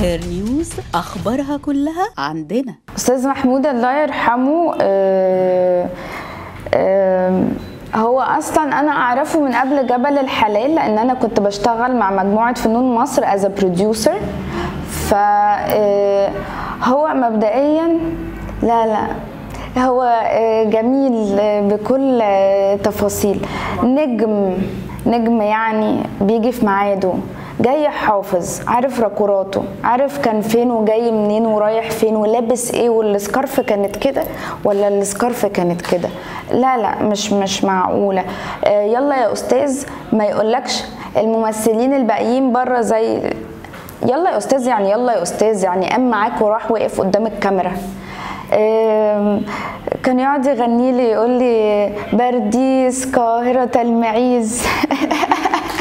هير نيوز اخبارها كلها عندنا استاذ محمود الله يرحمه آه، آه، هو اصلا انا اعرفه من قبل جبل الحلال لان انا كنت بشتغل مع مجموعه فنون مصر از بروديوسر ف آه، هو مبدئيا لا لا هو آه، جميل آه، بكل آه، تفاصيل نجم نجم يعني بيجي في ميعاده جاي حافظ عارف راكوراته عارف كان فين وجاي منين ورايح فين ولابس ايه والسكارف كانت كده ولا السكارف كانت كده لا لا مش مش معقوله آه يلا يا استاذ ما يقولكش الممثلين الباقيين بره زي يلا يا استاذ يعني يلا يا استاذ يعني قام معاك وراح وقف قدام الكاميرا آم، كان يقعد يغني لي يقول لي برديس قاهرة المعيز